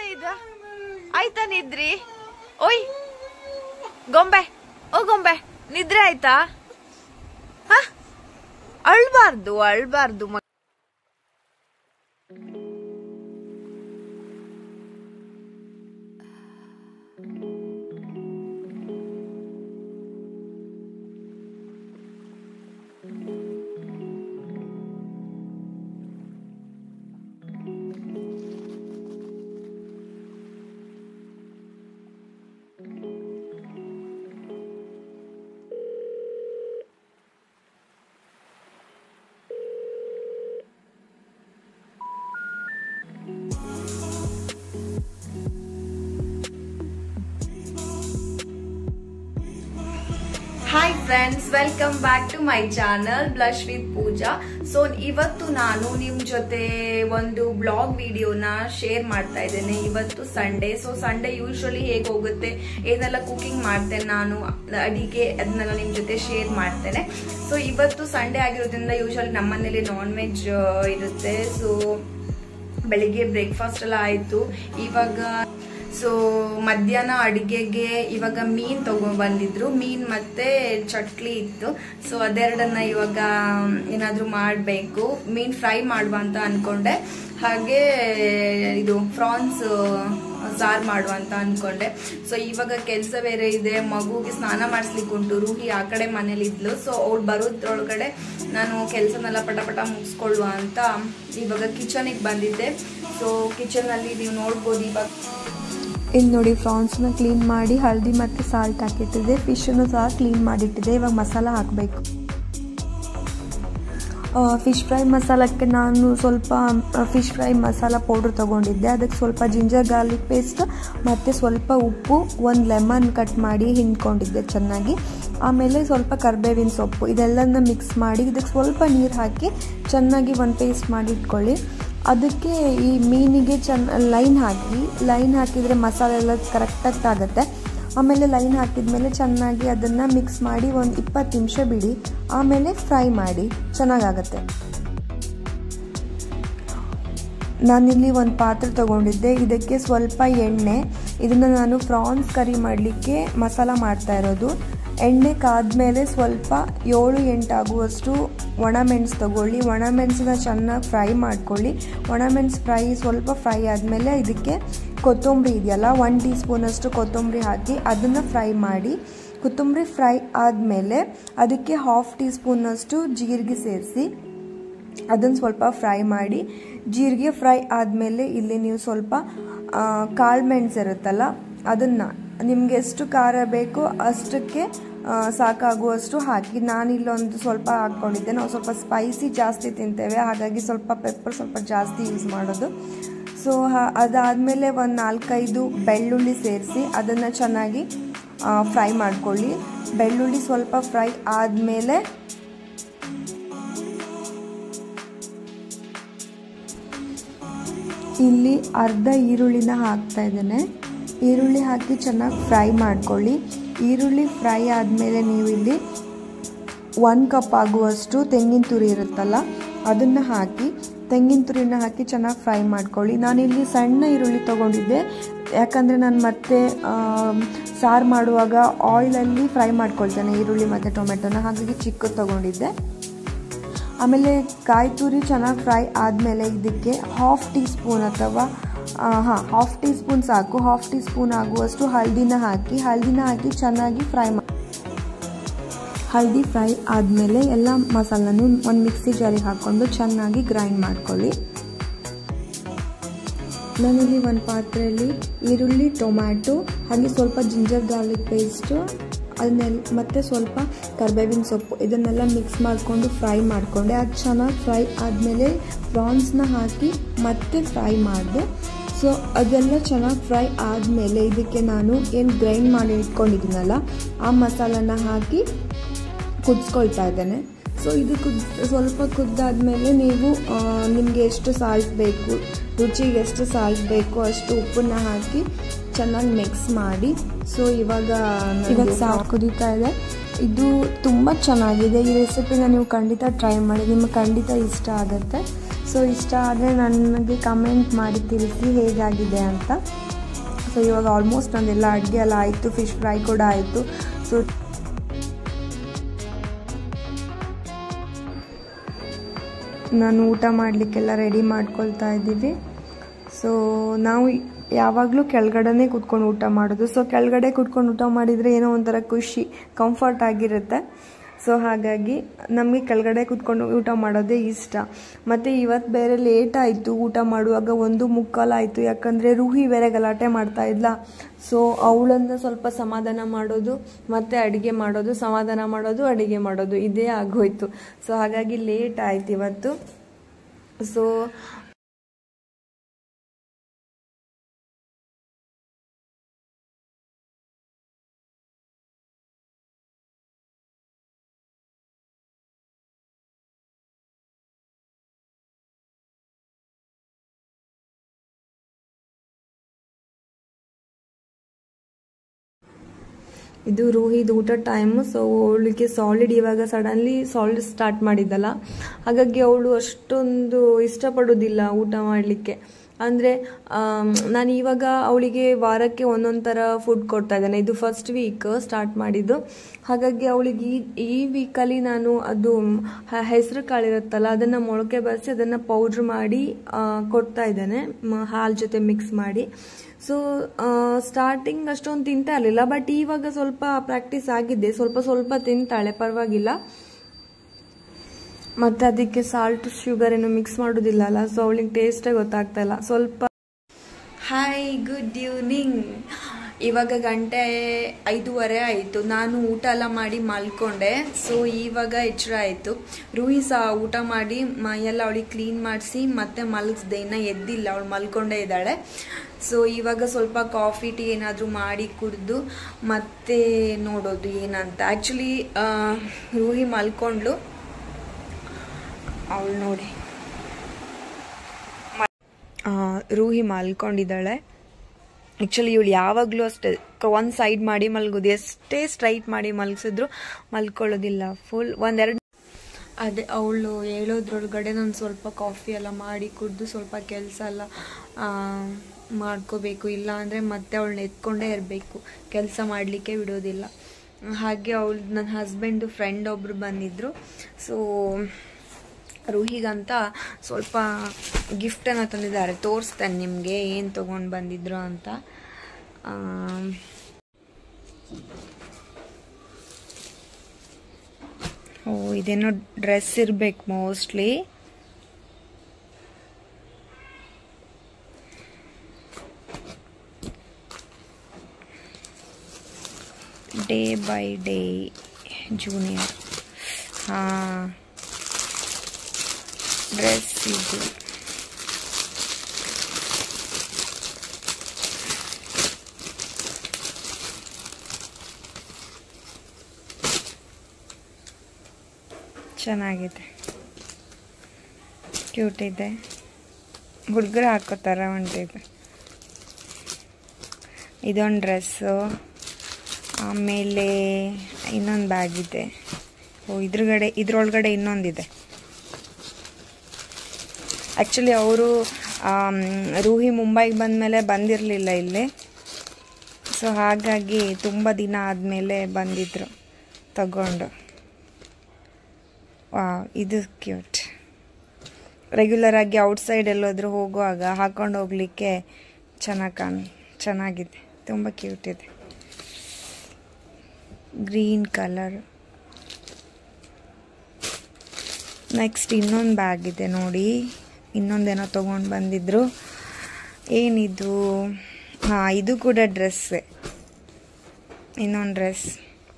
ಇದು ಆಯ್ತಾ ನಿದ್ರಿ ಓಯ್ ಗೊಂಬೆ ಓ ಗೊಂಬೆ ನಿದ್ರೆ ಆಯ್ತಾ ಹ ಅಳ್ಬಾರ್ದು ಅಳ್ಬಾರ್ದು ಮ- hi friends welcome back to my channel blush with Pooja so ಇವತ್ತು ನಾನು ನಿಮ್ ಜೊತೆ ಒಂದು ಬ್ಲಾಗ್ ವಿಡಿಯೋನ ಶೇರ್ ಮಾಡ್ತಾ ಇದ್ದೇನೆ ಇವತ್ತು ಸಂಡೇ ಸೊ ಸಂಡೇ ಯೂಶ್ವಲಿ ಹೇಗೆ ಹೋಗುತ್ತೆ ಏನೆಲ್ಲ ಕುಕಿಂಗ್ ಮಾಡ್ತೇನೆ ನಾನು ಅಡಿಗೆ ಅದನ್ನೆಲ್ಲ ನಿಮ್ ಜೊತೆ ಶೇರ್ ಮಾಡ್ತೇನೆ ಸೊ ಇವತ್ತು ಸಂಡೇ ಆಗಿರೋದ್ರಿಂದ ಯೂಶ್ವಲಿ ನಮ್ಮನೇಲಿ ನಾನ್ ವೆಜ್ ಇರುತ್ತೆ ಸೊ ಬೆಳಿಗ್ಗೆ ಬ್ರೇಕ್ಫಾಸ್ಟ್ ಎಲ್ಲ ಆಯ್ತು ಇವಾಗ ಸೊ ಮಧ್ಯಾಹ್ನ ಅಡಿಗೆಗೆ ಇವಾಗ ಮೀನ್ ತಗೊಂಡ್ ಬಂದಿದ್ರು ಮೀನ್ ಮತ್ತೆ ಚಟ್ಲಿ ಇತ್ತು ಸೊ ಅದೆರಡನ್ನ ಇವಾಗ ಏನಾದ್ರೂ ಮಾಡಬೇಕು ಮೀನ್ ಫ್ರೈ ಮಾಡುವ ಅಂತ ಅನ್ಕೊಂಡೆ ಹಾಗೆ ಇದು ಫ್ರಾನ್ಸ್ ಸಾರು ಮಾಡುವ ಅಂತ ಅನ್ಕೊಂಡೆ ಸೊ ಇವಾಗ ಕೆಲಸ ಬೇರೆ ಇದೆ ಮಗುಗೆ ಸ್ನಾನ ಮಾಡಿಸ್ಲಿಕ್ಕೆ ಉಂಟು ರೂಹಿ ಆ ಕಡೆ ಮನೇಲಿ ಇದ್ಲು ಸೊ ಅವ್ಳು ಬರೋದ್ರೊಳಗಡೆ ನಾನು ಕೆಲಸನೆಲ್ಲ ಪಟ ಪಟ ಮುಗಿಸ್ಕೊಳ್ಳುವ ಅಂತ ಇವಾಗ ಕಿಚನಿಗೆ ಬಂದಿದ್ದೆ ಸೊ ಕಿಚನಲ್ಲಿ ನೀವು ನೋಡ್ಬೋದು ಇವಾಗ ಇಲ್ಲಿ ನೋಡಿ ಫ್ರಾನ್ಸ್ನ ಕ್ಲೀನ್ ಮಾಡಿ ಹಳದಿ ಮತ್ತು ಸಾಲ್ಟ್ ಹಾಕಿಟ್ಟಿದ್ದೆ ಫಿಶನ್ನು ಸಹ ಕ್ಲೀನ್ ಮಾಡಿಟ್ಟಿದ್ದೆ ಇವಾಗ ಮಸಾಲ ಹಾಕಬೇಕು ಫಿಶ್ ಫ್ರೈ ಮಸಾಲಕ್ಕೆ ನಾನು ಸ್ವಲ್ಪ ಫಿಶ್ ಫ್ರೈ ಮಸಾಲ ಪೌಡ್ರ್ ತೊಗೊಂಡಿದ್ದೆ ಅದಕ್ಕೆ ಸ್ವಲ್ಪ ಜಿಂಜರ್ ಗಾರ್ಲಿಕ್ ಪೇಸ್ಟ್ ಮತ್ತು ಸ್ವಲ್ಪ ಉಪ್ಪು ಒಂದು ಲೆಮನ್ ಕಟ್ ಮಾಡಿ ಹಿಂಡ್ಕೊಂಡಿದ್ದೆ ಚೆನ್ನಾಗಿ ಆಮೇಲೆ ಸ್ವಲ್ಪ ಕರ್ಬೇವಿನ ಸೊಪ್ಪು ಇದೆಲ್ಲನ ಮಿಕ್ಸ್ ಮಾಡಿ ಇದಕ್ಕೆ ಸ್ವಲ್ಪ ನೀರು ಹಾಕಿ ಚೆನ್ನಾಗಿ ಒಂದು ಪೇಸ್ಟ್ ಮಾಡಿ ಇಟ್ಕೊಳ್ಳಿ ಅದಕ್ಕೆ ಈ ಮೀನಿಗೆ ಚೆನ್ನ ಲೈನ್ ಹಾಕಿ ಲೈನ್ ಹಾಕಿದರೆ ಮಸಾಲೆ ಎಲ್ಲ ಕರೆಕ್ಟಾಗಿ ಆಗುತ್ತೆ ಆಮೇಲೆ ಲೈನ್ ಹಾಕಿದ್ಮೇಲೆ ಚೆನ್ನಾಗಿ ಅದನ್ನು ಮಿಕ್ಸ್ ಮಾಡಿ ಒಂದು ಇಪ್ಪತ್ತು ನಿಮಿಷ ಬಿಡಿ ಆಮೇಲೆ ಫ್ರೈ ಮಾಡಿ ಚೆನ್ನಾಗಾಗತ್ತೆ ನಾನಿಲ್ಲಿ ಒಂದು ಪಾತ್ರೆ ತೊಗೊಂಡಿದ್ದೆ ಇದಕ್ಕೆ ಸ್ವಲ್ಪ ಎಣ್ಣೆ ಇದನ್ನು ನಾನು ಫ್ರಾನ್ಸ್ ಕರಿ ಮಾಡಲಿಕ್ಕೆ ಮಸಾಲ ಮಾಡ್ತಾ ಇರೋದು ಎಣ್ಣೆ ಕಾದ್ಮೇಲೆ ಸ್ವಲ್ಪ ಏಳು ಎಂಟಾಗುವಷ್ಟು ಒಣಮೆಣಸು ತಗೊಳ್ಳಿ ಒಣಮೆಣಸನ್ನ ಚೆನ್ನಾಗಿ ಫ್ರೈ ಮಾಡ್ಕೊಳ್ಳಿ ಒಣಮೆಣಸು ಫ್ರೈ ಸ್ವಲ್ಪ ಫ್ರೈ ಆದಮೇಲೆ ಇದಕ್ಕೆ ಕೊತ್ತಂಬರಿ ಇದೆಯಲ್ಲ ಒನ್ ಟೀ ಸ್ಪೂನಷ್ಟು ಕೊತ್ತಂಬರಿ ಹಾಕಿ ಅದನ್ನು ಫ್ರೈ ಮಾಡಿ ಕೊತ್ತಂಬರಿ ಫ್ರೈ ಆದಮೇಲೆ ಅದಕ್ಕೆ ಹಾಫ್ ಟೀ ಸ್ಪೂನಷ್ಟು ಜೀರಿಗೆ ಸೇರಿಸಿ ಅದನ್ನು ಸ್ವಲ್ಪ ಫ್ರೈ ಮಾಡಿ ಜೀರಿಗೆ ಫ್ರೈ ಆದಮೇಲೆ ಇಲ್ಲಿ ನೀವು ಸ್ವಲ್ಪ ಕಾಳು ಮೆಣಸು ಇರುತ್ತಲ್ಲ ಅದನ್ನು ನಿಮ್ಗೆ ಎಷ್ಟು ಖಾರ ಬೇಕೋ ಅಷ್ಟಕ್ಕೆ ಸಾಕಾಗುವಷ್ಟು ಹಾಕಿ ನಾನಿಲ್ಲೊಂದು ಸ್ವಲ್ಪ ಹಾಕ್ಕೊಂಡಿದ್ದೆ ನಾವು ಸ್ವಲ್ಪ ಸ್ಪೈಸಿ ಜಾಸ್ತಿ ತಿಂತೇವೆ ಹಾಗಾಗಿ ಸ್ವಲ್ಪ ಪೆಪ್ಪರ್ ಸ್ವಲ್ಪ ಜಾಸ್ತಿ ಯೂಸ್ ಮಾಡೋದು ಸೊ ಅದಾದಮೇಲೆ ಒಂದು ನಾಲ್ಕೈದು ಬೆಳ್ಳುಳ್ಳಿ ಸೇರಿಸಿ ಅದನ್ನು ಚೆನ್ನಾಗಿ ಫ್ರೈ ಮಾಡ್ಕೊಳ್ಳಿ ಬೆಳ್ಳುಳ್ಳಿ ಸ್ವಲ್ಪ ಫ್ರೈ ಆದಮೇಲೆ ಇಲ್ಲಿ ಅರ್ಧ ಈರುಳ್ಳಿನ ಹಾಕ್ತಾ ಇದ್ದೇನೆ ಈರುಳ್ಳಿ ಹಾಕಿ ಚೆನ್ನಾಗಿ ಫ್ರೈ ಮಾಡ್ಕೊಳ್ಳಿ ಈರುಳ್ಳಿ ಫ್ರೈ ಆದಮೇಲೆ ನೀವು ಇಲ್ಲಿ ಒಂದು ಕಪ್ ಆಗುವಷ್ಟು ತೆಂಗಿನ ತುರಿ ಇರುತ್ತಲ್ಲ ಅದನ್ನು ಹಾಕಿ ತೆಂಗಿನ ತುರಿನ ಹಾಕಿ ಚೆನ್ನಾಗಿ ಫ್ರೈ ಮಾಡ್ಕೊಳ್ಳಿ ನಾನಿಲ್ಲಿ ಸಣ್ಣ ಈರುಳ್ಳಿ ತೊಗೊಂಡಿದ್ದೆ ಯಾಕಂದರೆ ನಾನು ಮತ್ತೆ ಸಾರು ಮಾಡುವಾಗ ಆಯಿಲಲ್ಲಿ ಫ್ರೈ ಮಾಡ್ಕೊಳ್ತೇನೆ ಈರುಳ್ಳಿ ಮತ್ತು ಟೊಮೆಟೊನ ಹಾಗಾಗಿ ಚಿಕ್ಕದು ತೊಗೊಂಡಿದ್ದೆ ಆಮೇಲೆ ಕಾಯಿ ತುರಿ ಚೆನ್ನಾಗಿ ಫ್ರೈ ಆದಮೇಲೆ ಇದಕ್ಕೆ ಹಾಫ್ ಟೀ ಸ್ಪೂನ್ ಅಥವಾ ಹಾಂ ಹಾಫ್ ಟೀ ಸ್ಪೂನ್ ಸಾಕು ಹಾಫ್ ಟೀ ಸ್ಪೂನ್ ಆಗುವಷ್ಟು ಹಳದಿನ ಹಾಕಿ ಹಳದಿನ ಹಾಕಿ ಚೆನ್ನಾಗಿ ಫ್ರೈ ಮಾಡಿ ಹಳದಿ ಫ್ರೈ ಆದಮೇಲೆ ಎಲ್ಲ ಮಸಾಲನು ಒಂದು ಮಿಕ್ಸಿ ಜಾರಿಗೆ ಹಾಕ್ಕೊಂಡು ಚೆನ್ನಾಗಿ ಗ್ರೈಂಡ್ ಮಾಡ್ಕೊಳ್ಳಿ ನಾನಿಲ್ಲಿ ಒಂದು ಪಾತ್ರೆಯಲ್ಲಿ ಈರುಳ್ಳಿ ಟೊಮ್ಯಾಟೊ ಹಾಗೆ ಸ್ವಲ್ಪ ಜಿಂಜರ್ ಗಾರ್ಲಿಕ್ ಪೇಸ್ಟು ಅದನ್ನೆಲ್ಲ ಮತ್ತು ಸ್ವಲ್ಪ ಕರ್ಬೇವಿನ ಸೊಪ್ಪು ಇದನ್ನೆಲ್ಲ ಮಿಕ್ಸ್ ಮಾಡಿಕೊಂಡು ಫ್ರೈ ಮಾಡಿಕೊಂಡೆ ಅದು ಚೆನ್ನಾಗಿ ಫ್ರೈ ಆದಮೇಲೆ ಪ್ರಾನ್ಸ್ನ ಹಾಕಿ ಮತ್ತೆ ಫ್ರೈ ಮಾಡಿದೆ ಸೊ ಅದೆಲ್ಲ ಚೆನ್ನಾಗಿ ಫ್ರೈ ಆದಮೇಲೆ ಇದಕ್ಕೆ ನಾನು ಏನು ಗ್ರೈಂಡ್ ಮಾಡಿ ಇಟ್ಕೊಂಡಿದ್ದೀನಲ್ಲ ಆ ಮಸಾಲನ ಹಾಕಿ ಕುದಿಸ್ಕೊಳ್ತಾ ಇದ್ದೇನೆ ಸೊ ಇದು ಕುದ್ ಸ್ವಲ್ಪ ಕುದ್ದಾದ್ಮೇಲೆ ನೀವು ನಿಮಗೆ ಎಷ್ಟು ಸಾಲ್ಟ್ ಬೇಕು ರುಚಿಗೆ ಎಷ್ಟು ಸಾಲ್ಟ್ ಬೇಕು ಅಷ್ಟು ಉಪ್ಪನ್ನ ಹಾಕಿ ಚೆನ್ನಾಗಿ ಮಿಕ್ಸ್ ಮಾಡಿ ಸೊ ಇವಾಗ ಇವಾಗ ಸಾರು ಕುದೀತಾ ಇದೆ ಇದು ತುಂಬ ಚೆನ್ನಾಗಿದೆ ಈ ರೆಸಿಪಿನ ನೀವು ಖಂಡಿತ ಟ್ರೈ ಮಾಡಿ ನಿಮಗೆ ಖಂಡಿತ ಇಷ್ಟ ಆಗುತ್ತೆ ಸೊ ಇಷ್ಟ ಆದರೆ ನನಗೆ ಕಮೆಂಟ್ ಮಾಡಿ ತಿಳಿಸಿ ಹೇಗಾಗಿದೆ ಅಂತ ಸೊ ಇವಾಗ ಆಲ್ಮೋಸ್ಟ್ ನಂದೆಲ್ಲ ಅಡುಗೆ ಎಲ್ಲ ಆಯಿತು ಫಿಶ್ ಫ್ರೈ ಕೂಡ ಆಯಿತು ಸೊ ನಾನು ಊಟ ಮಾಡಲಿಕ್ಕೆಲ್ಲ ರೆಡಿ ಮಾಡ್ಕೊಳ್ತಾ ಇದ್ದೀವಿ ಸೊ ನಾವು ಯಾವಾಗಲೂ ಕೆಳಗಡೆನೇ ಕೂತ್ಕೊಂಡು ಊಟ ಮಾಡೋದು ಸೊ ಕೆಳಗಡೆ ಕೂತ್ಕೊಂಡು ಊಟ ಮಾಡಿದರೆ ಏನೋ ಒಂಥರ ಖುಷಿ ಕಂಫರ್ಟ್ ಆಗಿರುತ್ತೆ ಸೊ ಹಾಗಾಗಿ ನಮಗೆ ಕೆಳಗಡೆ ಕೂತ್ಕೊಂಡು ಊಟ ಮಾಡೋದೇ ಇಷ್ಟ ಮತ್ತು ಇವತ್ತು ಬೇರೆ ಲೇಟ್ ಆಯಿತು ಊಟ ಮಾಡುವಾಗ ಒಂದು ಮುಕ್ಕಾಲಾಯಿತು ಯಾಕಂದರೆ ರೂಹಿ ಬೇರೆ ಗಲಾಟೆ ಮಾಡ್ತಾ ಇದ್ಲ ಸೊ ಅವಳನ್ನು ಸ್ವಲ್ಪ ಸಮಾಧಾನ ಮಾಡೋದು ಮತ್ತು ಅಡುಗೆ ಮಾಡೋದು ಸಮಾಧಾನ ಮಾಡೋದು ಅಡುಗೆ ಮಾಡೋದು ಇದೇ ಆಗೋಯ್ತು ಸೊ ಹಾಗಾಗಿ ಲೇಟ್ ಆಯ್ತು ಇವತ್ತು ಸೊ ಇದು ರೂಹಿದ್ ಊಟ ಟೈಮು ಸೊ ಅವಳಿಗೆ ಸಾಲಿಡ್ ಇವಾಗ ಸಡನ್ಲಿ ಸಾಲಿಡ್ ಸ್ಟಾರ್ಟ್ ಮಾಡಿದ್ದಲ್ಲ ಹಾಗಾಗಿ ಅವಳು ಅಷ್ಟೊಂದು ಇಷ್ಟಪಡೋದಿಲ್ಲ ಊಟ ಮಾಡಲಿಕ್ಕೆ ಅಂದರೆ ನಾನು ಇವಾಗ ಅವಳಿಗೆ ವಾರಕ್ಕೆ ಒಂದೊಂದು ಥರ ಫುಡ್ ಕೊಡ್ತಾ ಇದ್ದೇನೆ ಇದು ಫಸ್ಟ್ ವೀಕ್ ಸ್ಟಾರ್ಟ್ ಮಾಡಿದ್ದು ಹಾಗಾಗಿ ಅವಳಿಗೆ ಈ ಈ ವೀಕಲ್ಲಿ ನಾನು ಅದು ಹೆಸರು ಕಾಳಿರುತ್ತಲ್ಲ ಅದನ್ನು ಮೊಳಕೆ ಬರೆಸಿ ಅದನ್ನು ಪೌಡ್ರ್ ಮಾಡಿ ಕೊಡ್ತಾ ಇದ್ದೇನೆ ಹಾಲು ಜೊತೆ ಮಿಕ್ಸ್ ಮಾಡಿ ಸೊ ಸ್ಟಾರ್ಟಿಂಗ್ ಅಷ್ಟೊಂದು ತಿಂತಾ ಇರಲಿಲ್ಲ ಬಟ್ ಇವಾಗ ಸ್ವಲ್ಪ ಪ್ರಾಕ್ಟೀಸ್ ಆಗಿದೆ ಸ್ವಲ್ಪ ಸ್ವಲ್ಪ ತಿಂತಾಳೆ ಪರವಾಗಿಲ್ಲ ಮತ್ತು ಅದಕ್ಕೆ ಸಾಲ್ಟ್ ಶುಗರ್ ಏನು ಮಿಕ್ಸ್ ಮಾಡೋದಿಲ್ಲ ಅಲ್ಲ ಸೊ ಅವಳಿಗೆ ಟೇಸ್ಟೇ ಗೊತ್ತಾಗ್ತಾ ಇಲ್ಲ ಸ್ವಲ್ಪ ಹಾಯ್ ಗುಡ್ ಈವ್ನಿಂಗ್ ಇವಾಗ ಗಂಟೆ ಐದೂವರೆ ಆಯಿತು ನಾನು ಊಟ ಎಲ್ಲ ಮಾಡಿ ಮಲ್ಕೊಂಡೆ ಸೊ ಇವಾಗ ಎಚ್ಚರ ಆಯಿತು ರೂಹಿ ಸಹ ಊಟ ಮಾಡಿ ಮೈಯೆಲ್ಲ ಅವಳಿಗೆ ಕ್ಲೀನ್ ಮಾಡಿಸಿ ಮತ್ತೆ ಮಲಗಿಸ್ದೆ ಇನ್ನು ಎದ್ದಿಲ್ಲ ಅವಳು ಮಲ್ಕೊಂಡೇ ಇದ್ದಾಳೆ ಸೊ ಇವಾಗ ಸ್ವಲ್ಪ ಕಾಫಿ ಟೀ ಏನಾದರೂ ಮಾಡಿ ಕುಡಿದು ಮತ್ತೆ ನೋಡೋದು ಏನಂತ ಆ್ಯಕ್ಚುಲಿ ರೂಹಿ ಮಲ್ಕೊಂಡ್ಲು ಅವಳು ನೋಡಿ ರೂಹಿ ಮಲ್ಕೊಂಡಿದ್ದಾಳೆ ಆ್ಯಕ್ಚುಲಿ ಇವಳು ಯಾವಾಗಲೂ ಅಷ್ಟೇ ಒಂದು ಸೈಡ್ ಮಾಡಿ ಮಲ್ಗೋದು ಎಷ್ಟೇ ಸ್ಟ್ರೈಟ್ ಮಾಡಿ ಮಲಗಿಸಿದ್ರು ಮಲ್ಕೊಳ್ಳೋದಿಲ್ಲ ಫುಲ್ ಒಂದೆರಡು ಅದೇ ಅವಳು ಹೇಳೋದ್ರೊಳಗಡೆ ನಾನು ಸ್ವಲ್ಪ ಕಾಫಿ ಎಲ್ಲ ಮಾಡಿ ಕುಡಿದು ಸ್ವಲ್ಪ ಕೆಲಸ ಎಲ್ಲ ಮಾಡ್ಕೋಬೇಕು ಇಲ್ಲ ಅಂದರೆ ಮತ್ತೆ ಅವಳನ್ನ ಎತ್ಕೊಂಡೇ ಇರಬೇಕು ಕೆಲಸ ಮಾಡಲಿಕ್ಕೆ ಬಿಡೋದಿಲ್ಲ ಹಾಗೆ ಅವಳು ನನ್ನ ಹಸ್ಬೆಂಡು ಫ್ರೆಂಡ್ ಒಬ್ಬರು ಬಂದಿದ್ದರು ಸೊ ರೂಹಿಗಂತ ಸ್ವಲ್ಪ ಗಿಫ್ಟನ್ನು ತಂದಿದ್ದಾರೆ ತೋರಿಸ್ತೇನೆ ನಿಮಗೆ ಏನು ತೊಗೊಂಡು ಬಂದಿದ್ರು ಅಂತ ಓ ಇದೇನೋ ಡ್ರೆಸ್ ಇರಬೇಕು mostly day by day junior ಹಾಂ ಡ್ರೆಸ್ ಇದು ಚೆನ್ನಾಗಿದೆ ಕ್ಯೂಟ್ ಇದೆ ಹುಡುಗರು ಹಾಕೋತಾರ ಹೊಂಟಿದೆ ಇದೊಂದು ಡ್ರೆಸ್ಸು ಆಮೇಲೆ ಇನ್ನೊಂದು ಬ್ಯಾಗ್ ಇದೆ ಓ ಇದ್ರಗಡೆ ಇದ್ರೊಳಗಡೆ ಇನ್ನೊಂದಿದೆ ಆ್ಯಕ್ಚುಲಿ ಅವರು ರೂಹಿ ಮುಂಬೈಗೆ ಬಂದಮೇಲೆ ಬಂದಿರಲಿಲ್ಲ ಇಲ್ಲಿ ಸೊ ಹಾಗಾಗಿ ತುಂಬ ದಿನ ಆದಮೇಲೆ ಬಂದಿದ್ರು ತಗೊಂಡು ವಾ ಇದು ಕ್ಯೂಟ್ ರೆಗ್ಯುಲರ್ ಆಗಿ ಔಟ್ಸೈಡ್ ಎಲ್ಲೋದ್ರೂ ಹೋಗುವಾಗ ಹಾಕೊಂಡು ಹೋಗಲಿಕ್ಕೆ ಚೆನ್ನಾಗಿ ಕಾಣ್ ಚೆನ್ನಾಗಿದೆ ತುಂಬ ಕ್ಯೂಟ್ ಇದೆ ಗ್ರೀನ್ ಕಲರ್ ನೆಕ್ಸ್ಟ್ ಇನ್ನೊಂದು ಬ್ಯಾಗ್ ಇದೆ ನೋಡಿ ಇನ್ನೊಂದೇನೋ ತೊಗೊಂಡು ಬಂದಿದ್ರು ಏನಿದು ಹಾಂ ಇದು ಕೂಡ ಡ್ರೆಸ್ಸೇ ಇನ್ನೊಂದು ಡ್ರೆಸ್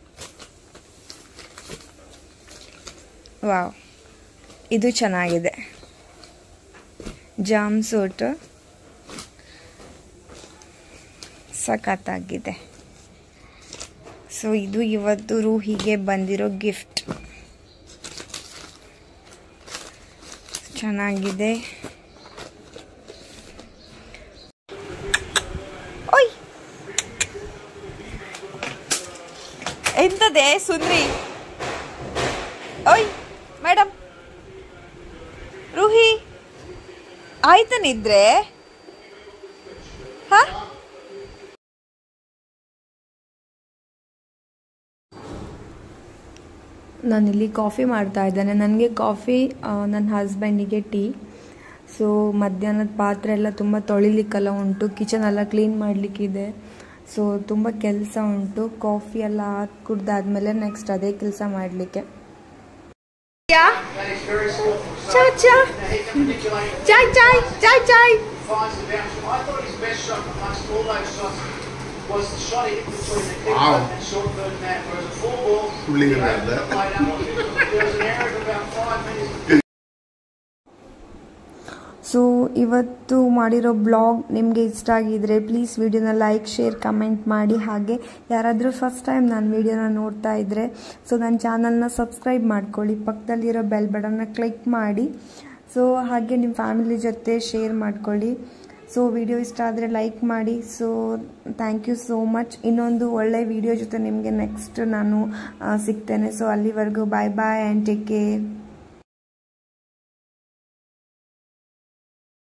ವಾವ್ ಇದು ಚೆನ್ನಾಗಿದೆ ಜಾಮ್ ಸೂಟ್ ಸಖತ್ತಾಗಿದೆ ಸೊ ಇದು ಇವತ್ತು ರೂಹಿಗೆ ಬಂದಿರೋ ಗಿಫ್ಟ್ ಚೆನ್ನಾಗಿದೆ ಓಯ್ ಎಂತದೆ ಸುಂದ್ರಿ ಓಯ್ ಮೇಡಮ್ ರೂಹಿ ಆಯ್ತಾ ನಿದ್ರೆ ಹಾ ನಾನಿಲ್ಲಿ ಕಾಫಿ ಮಾಡ್ತಾ ಇದ್ದೇನೆ ನನಗೆ ಕಾಫಿ ನನ್ನ ಹಸ್ಬೆಂಡಿಗೆ ಟೀ ಸೊ ಮಧ್ಯಾಹ್ನದ ಪಾತ್ರೆ ಎಲ್ಲ ತುಂಬ ತೊಳಿಲಿಕ್ಕೆಲ್ಲ ಉಂಟು ಕಿಚನ್ ಎಲ್ಲ ಕ್ಲೀನ್ ಮಾಡಲಿಕ್ಕಿದೆ ಸೊ ತುಂಬ ಕೆಲಸ ಉಂಟು ಕಾಫಿ ಎಲ್ಲ ಹಾಕಿ ಕುಡ್ದಾದ್ಮೇಲೆ ನೆಕ್ಸ್ಟ್ ಅದೇ ಕೆಲಸ ಮಾಡಲಿಕ್ಕೆ ಚಾ ಚಾ ಚಾ ಚಾಯ್ ಚಾಯ್ ಚಾಯ್ ಚಾಯ್ finds the bounce. I thought his best shot amongst all those shots was the shot he hit between the keeper Wow. and short third man. Whereas a full ball, Fooling he around opened there. the plate up. There was an error of about five metres. So ಇವತ್ತು ಮಾಡಿರೋ blog ನಿಮಗೆ ಇಷ್ಟ ಆಗಿದ್ರೆ please ವಿಡಿಯೋನ like share comment ಮಾಡಿ ಹಾಗೆ ಯಾರಾದರೂ first time ನಾನು ವಿಡಿಯೋನ ನೋಡ್ತಾ ಇದ್ದರೆ ಸೊ ನನ್ನ ಚಾನಲ್ನ ಸಬ್ಸ್ಕ್ರೈಬ್ ಮಾಡ್ಕೊಳ್ಳಿ ಪಕ್ಕದಲ್ಲಿರೋ ಬೆಲ್ ಬಟನ್ನ ಕ್ಲಿಕ್ ಮಾಡಿ ಸೊ ಹಾಗೆ ನಿಮ್ಮ ಫ್ಯಾಮಿಲಿ ಜೊತೆ ಶೇರ್ ಮಾಡ್ಕೊಳ್ಳಿ ಸೊ ವಿಡಿಯೋ ಇಷ್ಟ ಆದರೆ ಲೈಕ್ ಮಾಡಿ so thank you so much ಇನ್ನೊಂದು ಒಳ್ಳೆ ವಿಡಿಯೋ ಜೊತೆ ನಿಮಗೆ ನೆಕ್ಸ್ಟ್ ನಾನು ಆ, ಸಿಗ್ತೇನೆ ಸೊ ಅಲ್ಲಿವರೆಗೂ bye bye and take care